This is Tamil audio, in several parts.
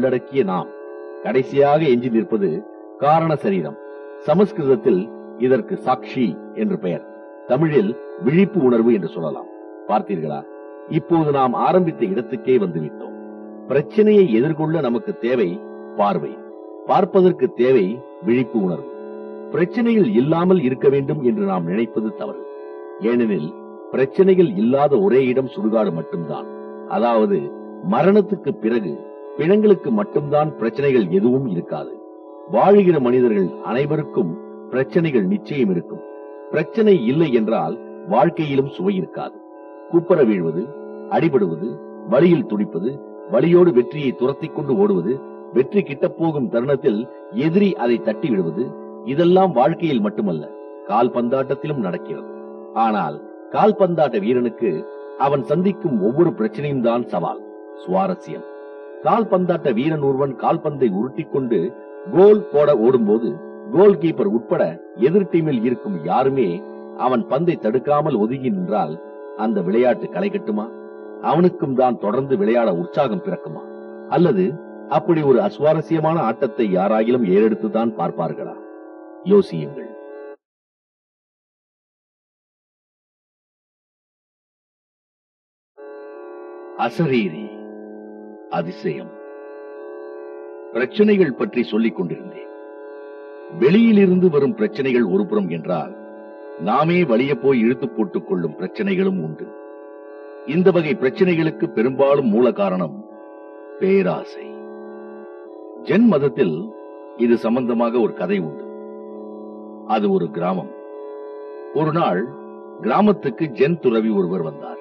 உள்ளடக்கிய நாம் கடைசியாக எஞ்சி நிற்பது காரண சரீரம் சமஸ்கிருதத்தில் இதற்கு சாக்ஷி என்று பெயர் தமிழில் விழிப்பு உணர்வு என்று சொல்லலாம் பார்த்தீர்களா இப்போது நாம் ஆரம்பித்த இடத்துக்கே வந்துவிட்டோம் பிரச்சனையை எதிர்கொள்ள நமக்கு தேவை பார்வை பார்ப்பதற்கு தேவை விழிப்பு உணர்வு பிரச்சனைகள் இல்லாமல் இருக்க வேண்டும் என்று நாம் நினைப்பது தவறு ஏனெனில் பிரச்சனைகள் இல்லாத ஒரே இடம் சுடுகாடு மட்டும்தான் அதாவது மரணத்துக்கு பிறகு பிணங்களுக்கு மட்டும்தான் பிரச்சனைகள் எதுவும் இருக்காது வாழுகிற மனிதர்கள் அனைவருக்கும் பிரச்சனைகள் நிச்சயம் இருக்கும் பிரச்சனை இல்லை என்றால் வாழ்க்கையிலும் சுவை இருக்காது குப்பர வீழ்வது அடிபடுவது வழியில் துடிப்பது வழியோடு வெற்றியை துரத்திக் கொண்டு ஓடுவது வெற்றி கிட்டப் போகும் தருணத்தில் எதிரி அதை தட்டி விடுவது இதெல்லாம் வாழ்க்கையில் மட்டுமல்ல கால் பந்தாட்டத்திலும் நடக்கிறது ஆனால் கால்பந்தாட்ட வீரனுக்கு அவன் சந்திக்கும் ஒவ்வொரு பிரச்சனையும் தான் சவால் சுவாரஸ்யம் கால்பந்தாட்ட வீரன் ஒருவன் கால்பந்தை உருட்டிக் கொண்டு கோல் போட ஓடும்போது கோல் கீப்பர் உட்பட எதிர் டீமில் இருக்கும் யாருமே அவன் பந்தை தடுக்காமல் ஒதுங்கி நின்றால் அந்த விளையாட்டு களை கட்டுமா அவனுக்கும் தான் தொடர்ந்து விளையாட உற்சாகம் பிறக்குமா அல்லது அப்படி ஒரு அசுவாரஸ்யமான ஆட்டத்தை யாராயிலும் ஏறெடுத்துதான் பார்ப்பார்களா யோசியுங்கள் அசரீரி அதிசயம் பிரச்சனைகள் பற்றி சொல்லிக் கொண்டிருந்தேன் வெளியிலிருந்து வரும் பிரச்சனைகள் ஒருபுறம் என்றால் நாமே வலிய போய் இழுத்து போட்டுக் கொள்ளும் பிரச்சனைகளும் உண்டு இந்த வகை பிரச்சனைகளுக்கு பெரும்பாலும் மூல காரணம் பேராசை ஜென் மதத்தில் இது சம்பந்தமாக ஒரு கதை உண்டு அது ஒரு கிராமம் ஒரு நாள் கிராமத்துக்கு ஜென் துறவி ஒருவர் வந்தார்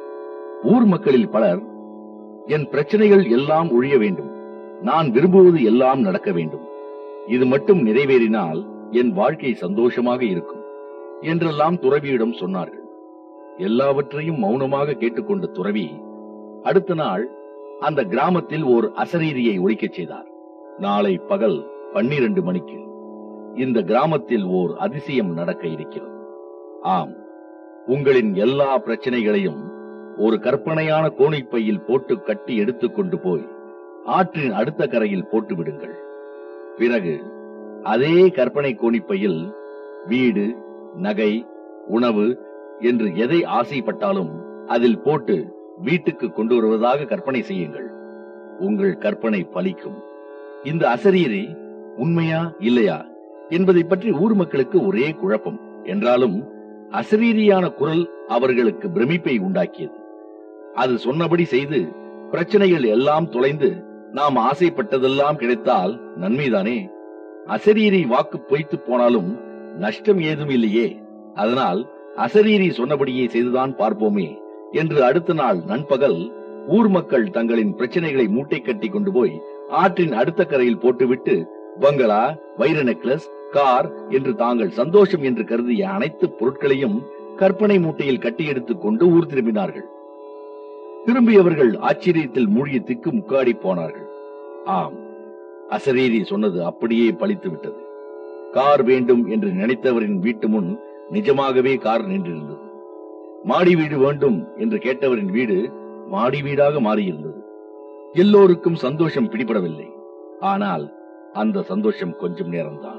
ஊர் மக்களில் பலர் என் பிரச்சனைகள் எல்லாம் ஒழிய வேண்டும் நான் விரும்புவது எல்லாம் நடக்க வேண்டும் இது மட்டும் நிறைவேறினால் என் வாழ்க்கை சந்தோஷமாக இருக்கும் என்றெல்லாம் துறவியிடம் சொன்னார்கள் எல்லாவற்றையும் மௌனமாக கேட்டுக்கொண்ட துறவி அடுத்த நாள் அந்த கிராமத்தில் ஓர் அசரீரியை ஒழிக்கச் செய்தார் நாளை பகல் பன்னிரண்டு மணிக்கு இந்த கிராமத்தில் ஓர் அதிசயம் நடக்க இருக்கிறது ஆம் உங்களின் எல்லா பிரச்சனைகளையும் ஒரு கற்பனையான கோணிப்பையில் போட்டு கட்டி எடுத்துக்கொண்டு போய் ஆற்றின் அடுத்த கரையில் போட்டு விடுங்கள் பிறகு அதே கற்பனை கோணிப்பையில் வீடு நகை உணவு என்று எதை ஆசைப்பட்டாலும் அதில் போட்டு வீட்டுக்கு கொண்டு வருவதாக கற்பனை செய்யுங்கள் உங்கள் கற்பனை பலிக்கும் இந்த அசரீரி உண்மையா இல்லையா என்பதை பற்றி ஊர் மக்களுக்கு ஒரே குழப்பம் என்றாலும் அசரீரியான குரல் அவர்களுக்கு பிரமிப்பை உண்டாக்கியது அது சொன்னபடி செய்து பிரச்சனைகள் எல்லாம் தொலைந்து நாம் ஆசைப்பட்டதெல்லாம் கிடைத்தால் நன்மைதானே அசரீரி வாக்கு பொய்த்து போனாலும் நஷ்டம் ஏதும் இல்லையே அதனால் அசரீரி சொன்னபடியே செய்துதான் பார்ப்போமே என்று அடுத்த நாள் நண்பகல் ஊர் மக்கள் தங்களின் பிரச்சனைகளை மூட்டை கட்டி கொண்டு போய் ஆற்றின் அடுத்த கரையில் போட்டுவிட்டு பங்களா வைர நெக்லஸ் கார் என்று தாங்கள் சந்தோஷம் என்று கருதிய அனைத்து பொருட்களையும் கற்பனை மூட்டையில் கட்டி எடுத்துக் கொண்டு ஊர் திரும்பினார்கள் திரும்பியவர்கள் ஆச்சரியத்தில் மூழ்கி திக்கு முக்காடி போனார்கள் ஆம் அசரீரி சொன்னது அப்படியே பலித்து விட்டது கார் வேண்டும் என்று நினைத்தவரின் வீட்டு முன் நிஜமாகவே கார் நின்றிருந்தது மாடி வீடு வேண்டும் என்று கேட்டவரின் வீடு மாடி வீடாக மாறியிருந்தது எல்லோருக்கும் சந்தோஷம் பிடிபடவில்லை ஆனால் அந்த சந்தோஷம் கொஞ்சம் நேரம்தான்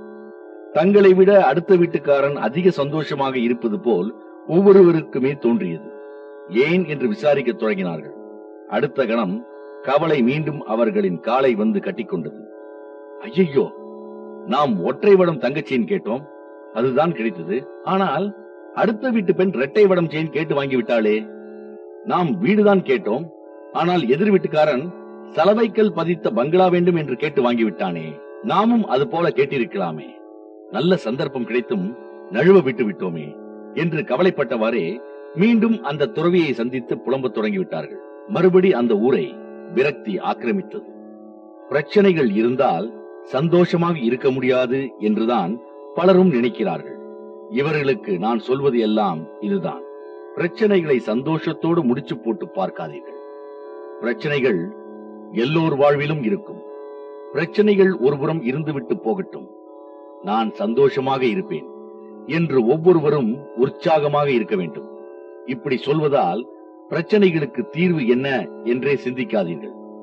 தங்களை விட அடுத்த வீட்டுக்காரன் அதிக சந்தோஷமாக இருப்பது போல் ஒவ்வொருவருக்குமே தோன்றியது ஏன் என்று விசாரிக்க தொடங்கினார்கள் அடுத்த கணம் கவலை மீண்டும் அவர்களின் காலை வந்து கட்டிக்கொண்டது ஐயையோ நாம் ஒற்றை வடம் தங்கச்செயின் கேட்டோம் அதுதான் கிடைத்தது ஆனால் அடுத்த வீட்டு பெண் இரட்டை வடம் செயின் கேட்டு வாங்கி விட்டாளே நாம் வீடுதான் கேட்டோம் ஆனால் எதிர் வீட்டுக்காரன் சலவைக்கல் பதித்த பங்களா வேண்டும் என்று கேட்டு வாங்கிவிட்டானே நாமும் அது போல கேட்டிருக்கலாமே நல்ல சந்தர்ப்பம் கிடைத்தும் நழுவ விட்டு விட்டோமே என்று கவலைப்பட்டவாறே மீண்டும் அந்த துறவியை சந்தித்து புலம்பத் தொடங்கிவிட்டார்கள் மறுபடி அந்த ஊரை விரக்தி ஆக்கிரமித்தது பிரச்சனைகள் இருந்தால் சந்தோஷமாக இருக்க முடியாது என்றுதான் பலரும் நினைக்கிறார்கள் இவர்களுக்கு நான் சொல்வது எல்லாம் இதுதான் பிரச்சனைகளை சந்தோஷத்தோடு முடிச்சு போட்டு பார்க்காதீர்கள் பிரச்சனைகள் எல்லோர் வாழ்விலும் இருக்கும் பிரச்சனைகள் ஒருபுறம் இருந்துவிட்டு போகட்டும் நான் சந்தோஷமாக இருப்பேன் என்று ஒவ்வொருவரும் உற்சாகமாக இருக்க வேண்டும் இப்படி சொல்வதால் பிரச்சனைகளுக்கு தீர்வு என்ன என்றே சிந்திக்காதீர்கள்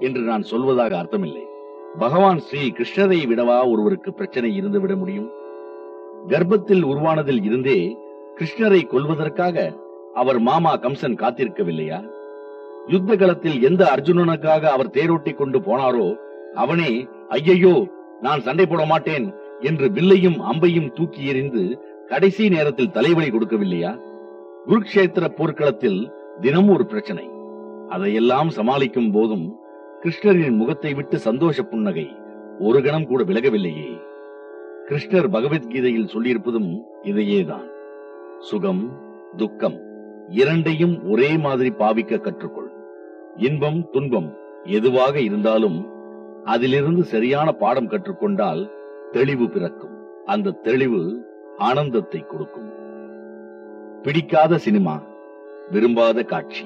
என்று நான் சொல்வதாக அர்த்தமில்லை பகவான் ஸ்ரீ கிருஷ்ணரை விடவா ஒருவருக்கு பிரச்சனை இருந்து விட முடியும் கர்ப்பத்தில் உருவானதில் இருந்தே கிருஷ்ணரை கொல்வதற்காக அவர் மாமா கம்சன் காத்திருக்கவில்லையா யுத்த களத்தில் எந்த அர்ஜுனனுக்காக அவர் தேரோட்டி கொண்டு போனாரோ அவனே ஐயையோ நான் சண்டை போட மாட்டேன் என்று வில்லையும் அம்பையும் தூக்கி எறிந்து கடைசி நேரத்தில் தலைவலி கொடுக்கவில்லையா குருக்ஷேத்திர போர்க்களத்தில் தினம் ஒரு பிரச்சனை அதையெல்லாம் சமாளிக்கும் போதும் கிருஷ்ணரின் முகத்தை விட்டு சந்தோஷ புன்னகை ஒரு கணம் கூட விலகவில்லையே கிருஷ்ணர் பகவத்கீதையில் சொல்லியிருப்பதும் இதையேதான் சுகம் துக்கம் இரண்டையும் ஒரே மாதிரி பாவிக்க கற்றுக்கொள் இன்பம் துன்பம் எதுவாக இருந்தாலும் அதிலிருந்து சரியான பாடம் கற்றுக்கொண்டால் தெளிவு பிறக்கும் அந்த தெளிவு ஆனந்தத்தை கொடுக்கும் பிடிக்காத சினிமா விரும்பாத காட்சி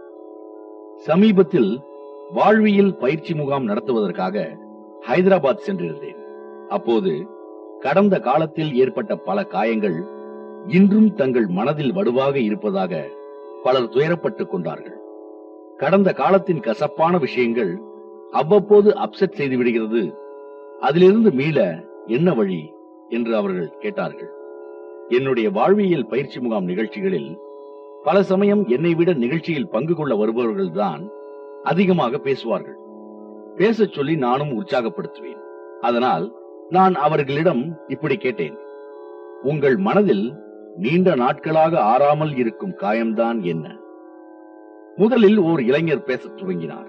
சமீபத்தில் வாழ்வியல் பயிற்சி முகாம் நடத்துவதற்காக ஹைதராபாத் சென்றிருந்தேன் அப்போது கடந்த காலத்தில் ஏற்பட்ட பல காயங்கள் இன்றும் தங்கள் மனதில் வடுவாக இருப்பதாக பலர் துயரப்பட்டுக் கொண்டார்கள் கடந்த காலத்தின் கசப்பான விஷயங்கள் அவ்வப்போது அப்செட் செய்து விடுகிறது அதிலிருந்து மீள என்ன வழி என்று அவர்கள் கேட்டார்கள் என்னுடைய வாழ்வியல் பயிற்சி முகாம் நிகழ்ச்சிகளில் பல சமயம் என்னை விட நிகழ்ச்சியில் பங்கு கொள்ள வருபவர்கள்தான் அதிகமாக பேசுவார்கள் பேசச் சொல்லி நானும் உற்சாகப்படுத்துவேன் அதனால் நான் அவர்களிடம் இப்படி கேட்டேன் உங்கள் மனதில் நீண்ட நாட்களாக ஆறாமல் இருக்கும் காயம்தான் என்ன முதலில் ஓர் இளைஞர் பேசத் துவங்கினார்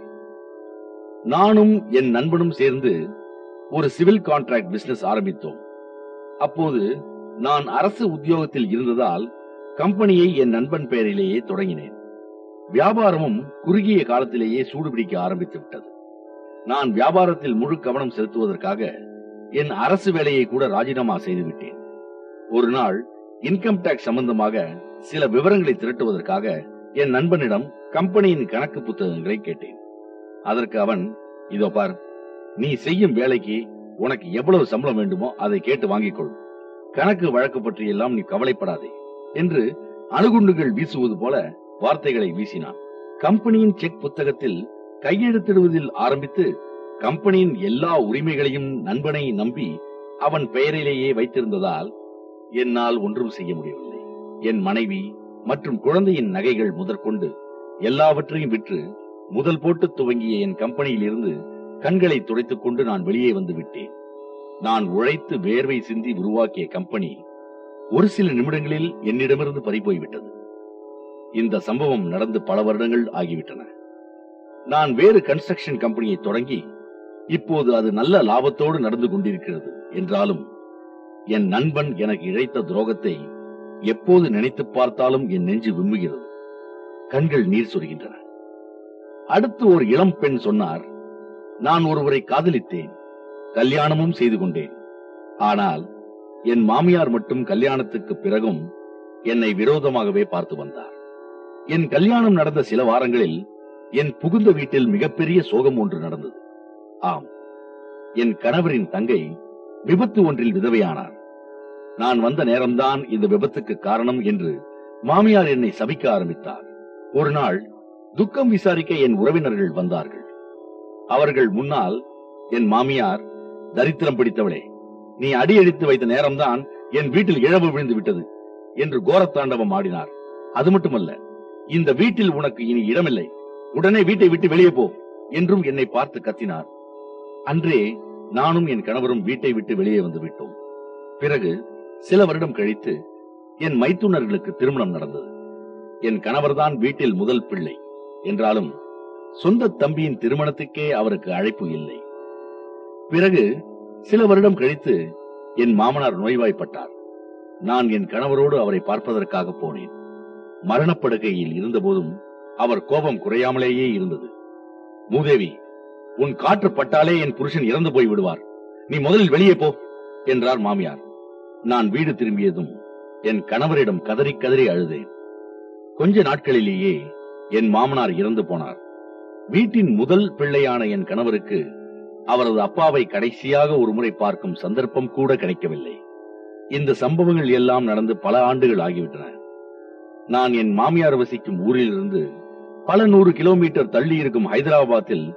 நானும் என் நண்பனும் சேர்ந்து ஒரு சிவில் கான்ட்ராக்ட் பிசினஸ் ஆரம்பித்தோம் அப்போது நான் அரசு உத்தியோகத்தில் இருந்ததால் கம்பெனியை என் நண்பன் பெயரிலேயே தொடங்கினேன் வியாபாரமும் குறுகிய காலத்திலேயே சூடுபிடிக்க ஆரம்பித்து விட்டது நான் வியாபாரத்தில் முழு கவனம் செலுத்துவதற்காக என் அரசு வேலையை கூட ராஜினாமா செய்துவிட்டேன் ஒரு நாள் இன்கம் டாக்ஸ் சம்பந்தமாக சில விவரங்களை திரட்டுவதற்காக என் நண்பனிடம் கம்பெனியின் கணக்கு புத்தகங்களை கேட்டேன் அதற்கு அவன் இதோ பார் நீ செய்யும் வேலைக்கு உனக்கு எவ்வளவு சம்பளம் வேண்டுமோ அதை கேட்டு வாங்கிக் கொள் கணக்கு வழக்கு பற்றி எல்லாம் நீ கவலைப்படாதே என்று அணுகுண்டுகள் வீசுவது போல வார்த்தைகளை வீசினான் கம்பெனியின் செக் புத்தகத்தில் கையெழுத்திடுவதில் ஆரம்பித்து கம்பெனியின் எல்லா உரிமைகளையும் நண்பனை நம்பி அவன் பெயரிலேயே வைத்திருந்ததால் என்னால் ஒன்றும் செய்ய முடியவில்லை என் மனைவி மற்றும் குழந்தையின் நகைகள் முதற்கொண்டு எல்லாவற்றையும் விற்று முதல் போட்டு துவங்கிய என் கம்பெனியில் இருந்து கண்களை துடைத்துக் கொண்டு நான் வெளியே வந்து விட்டேன் நான் உழைத்து வேர்வை சிந்தி உருவாக்கிய கம்பெனி ஒரு சில நிமிடங்களில் என்னிடமிருந்து பறிபோய்விட்டது இந்த சம்பவம் நடந்து பல வருடங்கள் ஆகிவிட்டன நான் வேறு கன்ஸ்ட்ரக்ஷன் கம்பெனியை தொடங்கி இப்போது அது நல்ல லாபத்தோடு நடந்து கொண்டிருக்கிறது என்றாலும் என் நண்பன் எனக்கு இழைத்த துரோகத்தை எப்போது நினைத்து பார்த்தாலும் என் நெஞ்சு விம்முகிறது கண்கள் நீர் சொருகின்றன அடுத்து ஒரு இளம் பெண் சொன்னார் நான் ஒருவரை காதலித்தேன் கல்யாணமும் செய்து கொண்டேன் ஆனால் என் மாமியார் மட்டும் கல்யாணத்துக்கு பிறகும் என்னை விரோதமாகவே பார்த்து வந்தார் என் கல்யாணம் நடந்த சில வாரங்களில் என் புகுந்த வீட்டில் மிகப்பெரிய சோகம் ஒன்று நடந்தது ஆம் என் கணவரின் தங்கை விபத்து ஒன்றில் விதவையானார் நான் வந்த நேரம்தான் இந்த விபத்துக்கு காரணம் என்று மாமியார் என்னை சபிக்க ஆரம்பித்தார் ஒரு நாள் துக்கம் விசாரிக்க என் உறவினர்கள் வந்தார்கள் அவர்கள் முன்னால் என் மாமியார் தரித்திரம் பிடித்தவளே நீ அடியெடுத்து வைத்த நேரம்தான் என் வீட்டில் இழவு விழுந்து விட்டது என்று கோரத்தாண்டவம் ஆடினார் அது மட்டுமல்ல இந்த வீட்டில் உனக்கு இனி இடமில்லை உடனே வீட்டை விட்டு வெளியே போ என்றும் என்னை பார்த்து கத்தினார் அன்றே நானும் என் கணவரும் வீட்டை விட்டு வெளியே வந்து விட்டோம் பிறகு சில வருடம் கழித்து என் மைத்துனர்களுக்கு திருமணம் நடந்தது என் கணவர்தான் வீட்டில் முதல் பிள்ளை என்றாலும் சொந்த தம்பியின் திருமணத்துக்கே அவருக்கு அழைப்பு இல்லை பிறகு சில வருடம் கழித்து என் மாமனார் நோய்வாய்ப்பட்டார் நான் என் கணவரோடு அவரை பார்ப்பதற்காக போனேன் மரணப்படுகையில் இருந்தபோதும் அவர் கோபம் குறையாமலேயே இருந்தது மூதேவி உன் காற்று பட்டாலே என் புருஷன் இறந்து போய் விடுவார் நீ முதலில் வெளியே போ என்றார் மாமியார் நான் வீடு திரும்பியதும் என் கணவரிடம் கதறி கதறி அழுதேன் கொஞ்ச நாட்களிலேயே என் மாமனார் இறந்து போனார் வீட்டின் முதல் பிள்ளையான என் கணவருக்கு அவரது அப்பாவை கடைசியாக ஒரு முறை பார்க்கும் சந்தர்ப்பம் கூட கிடைக்கவில்லை இந்த சம்பவங்கள் எல்லாம் நடந்து பல ஆண்டுகள் ஆகிவிட்டன நான் என் மாமியார் வசிக்கும் ஊரிலிருந்து பல நூறு கிலோமீட்டர் தள்ளி இருக்கும் ஹைதராபாத்தில்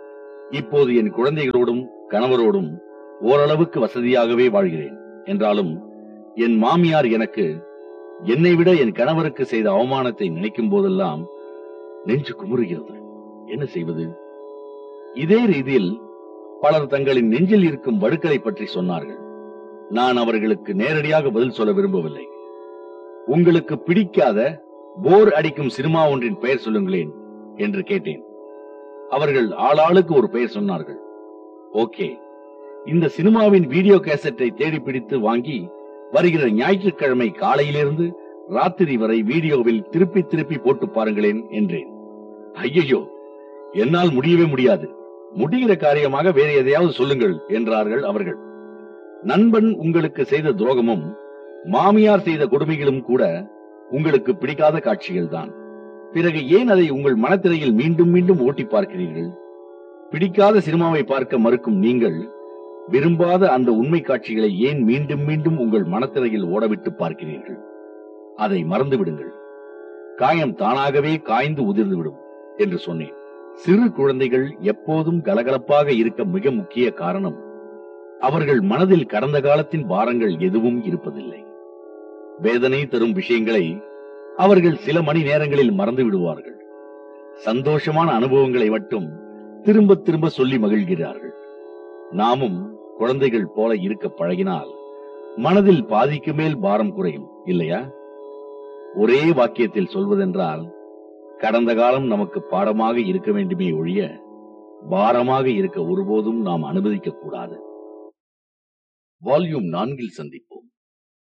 இப்போது என் குழந்தைகளோடும் கணவரோடும் ஓரளவுக்கு வசதியாகவே வாழ்கிறேன் என்றாலும் என் மாமியார் எனக்கு என்னை விட என் கணவருக்கு செய்த அவமானத்தை நினைக்கும் போதெல்லாம் நெஞ்சு குமுறுகிறது என்ன செய்வது இதே ரீதியில் பலர் தங்களின் நெஞ்சில் இருக்கும் வடுக்களை பற்றி சொன்னார்கள் நான் அவர்களுக்கு நேரடியாக பதில் சொல்ல விரும்பவில்லை உங்களுக்கு பிடிக்காத போர் அடிக்கும் சினிமா ஒன்றின் பெயர் சொல்லுங்களேன் என்று கேட்டேன் அவர்கள் ஆளாளுக்கு ஒரு பெயர் சொன்னார்கள் ஓகே இந்த சினிமாவின் வீடியோ கேசட்டை தேடி பிடித்து வாங்கி வருகிற ஞாயிற்றுக்கிழமை காலையிலிருந்து ராத்திரி வரை வீடியோவில் திருப்பி திருப்பி போட்டு பாருங்களேன் என்றேன் ஐயையோ என்னால் முடியவே முடியாது முடிகிற காரியமாக வேற எதையாவது சொல்லுங்கள் என்றார்கள் அவர்கள் நண்பன் உங்களுக்கு செய்த துரோகமும் மாமியார் செய்த கொடுமைகளும் கூட உங்களுக்கு பிடிக்காத காட்சிகள் தான் பிறகு ஏன் அதை உங்கள் மனத்திரையில் மீண்டும் மீண்டும் ஓட்டி பார்க்கிறீர்கள் பிடிக்காத சினிமாவை பார்க்க மறுக்கும் நீங்கள் விரும்பாத அந்த உண்மை காட்சிகளை ஏன் மீண்டும் மீண்டும் உங்கள் மனத்திரையில் ஓடவிட்டு பார்க்கிறீர்கள் அதை மறந்து விடுங்கள் காயம் தானாகவே காய்ந்து உதிர்ந்துவிடும் என்று சொன்னேன் சிறு குழந்தைகள் எப்போதும் கலகலப்பாக இருக்க மிக முக்கிய காரணம் அவர்கள் மனதில் கடந்த காலத்தின் பாரங்கள் எதுவும் இருப்பதில்லை வேதனை தரும் விஷயங்களை அவர்கள் சில மணி நேரங்களில் மறந்து விடுவார்கள் சந்தோஷமான அனுபவங்களை மட்டும் திரும்ப திரும்ப சொல்லி மகிழ்கிறார்கள் நாமும் குழந்தைகள் போல இருக்க பழகினால் மனதில் பாதிக்கு மேல் பாரம் குறையும் இல்லையா ஒரே வாக்கியத்தில் சொல்வதென்றால் கடந்த காலம் நமக்கு பாடமாக இருக்க வேண்டுமே ஒழிய பாரமாக இருக்க ஒருபோதும் நாம் அனுமதிக்க கூடாது வால்யூம் நான்கில் சந்திப்போம்